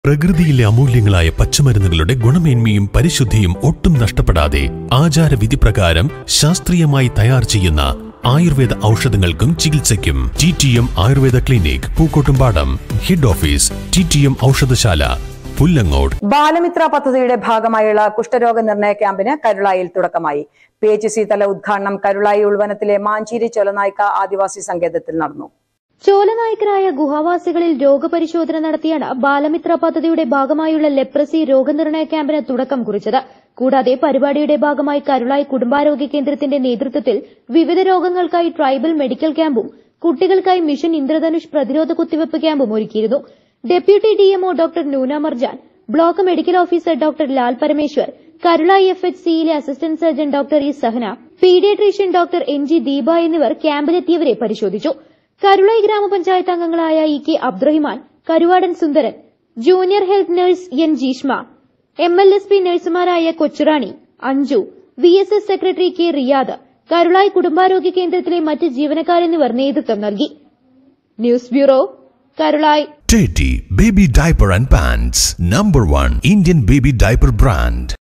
പ്രകൃതിയിലെ അമൂല്യങ്ങളായ പച്ചമരുന്നുകളുടെ ഗുണമേന്മയും പരിശുദ്ധിയും ഒട്ടും നഷ്ടപ്പെടാതെ ആചാരവിധി പ്രകാരം ശാസ്ത്രീയമായി തയ്യാർ ചെയ്യുന്ന ആയുർവേദ ഔഷധങ്ങൾക്കും ചികിത്സയ്ക്കും T T M Ayurveda clinic Pookkottumpadam head office T T M ഔഷധശാല പുല്ലങ്ങോട് ബാലമിത്ര പദ്ധതിയുടെ ഭാഗമായുള്ള കുഷ്ഠരോഗ നിർണയ ക്യാമ്പിന് കരുളായിൽ തുടക്കമായി പി എച്ച് സി തല ഉദ്ഘാടനം കരുളായി ഉൾവനത്തിലെ മാഞ്ചേരി ചൊലനായ്ക്ക ആദിവാസി സങ്കേതത്തിൽ നടന്നു ചോലനായ്ക്കരായ ഗുഹാവാസികളിൽ രോഗപരിശോധന നടത്തിയാണ് ബാലമിത്ര പദ്ധതിയുടെ ഭാഗമായുള്ള ലെപ്രസി രോഗനിർണയ ക്യാമ്പിന് തുടക്കം കുറിച്ചത് കൂടാതെ പരിപാടിയുടെ ഭാഗമായി കരുളായി കുടുംബാരോഗ്യ കേന്ദ്രത്തിന്റെ നേതൃത്വത്തിൽ വിവിധ രോഗങ്ങൾക്കായി ട്രൈബൽ മെഡിക്കൽ ക്യാമ്പും കുട്ടികൾക്കായി മിഷൻ ഇന്ദ്രധനുഷ് പ്രതിരോധ കുത്തിവയ്പ് ക്യാമ്പും ഒരുക്കിയിരുന്നു deputy DMO doctor Noona Marjan block medical officer doctor Lal Parameshwar Karulai F H സിയിലെ assistant surgeon doctor E Sahana paediatrician doctor N G Deepa എന്നിവർ ക്യാമ്പിലെത്തിയവരെ പരിശോധിച്ചു കരുളായി ഗ്രാമപഞ്ചായത്ത് അംഗങ്ങളായ E K Abdurahiman Karuvadan Sundaran junior health nurse N Jeeshma M L S P നഴ്സുമാരായ Kochurani Anju V S S secretary K Riyad Karulai കുടുംബാരോഗ്യ കേന്ദ്രത്തിലെ മറ്റ് ജീവനക്കാരെന്നിവർ നേതൃത്വം നൽകി news bureau Karulai Teddy Baby Diaper and Pants Number One Indian Baby Diaper Brand